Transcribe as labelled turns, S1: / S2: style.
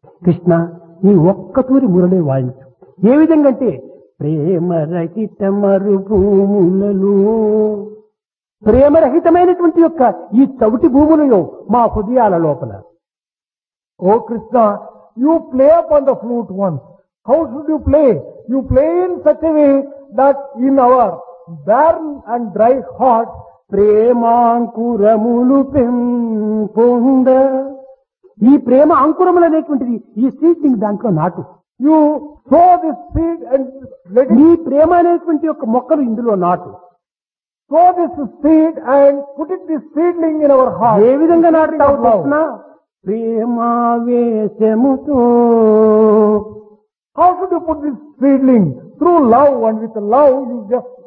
S1: కృష్ణ నీ ఒక్క తూరి మురళి వాయించు ఏ విధంగా అంటే ప్రేమ రహిత మరుభూములలో ప్రేమరహితమైనటువంటి యొక్క ఈ చవిటి భూములలో మా హృదయాల లోపల
S2: Oh Krishna, you play upon the flute once. How should you play? You play in such a way that in our barren and dry hearts,
S1: ప్రేమాంకురములు పెంపొంద ఈ ప్రేమ అంకురములు అనేటువంటిది ఈ సీడ్లింగ్ దాంట్లో నాటు
S2: you sow this seed and let it
S1: నీ ప్రేమ అనేటువంటి యొక్క మొక్కలు ఇందులో నాటు
S2: sow this seed and put it this seedling in our heart.
S1: ఏ విధంగా
S2: Seedling
S1: నాటుతావు
S2: of love.
S1: Krishna ప్రేమావేశముతో
S2: How should you put this seedling? Through love and with love you just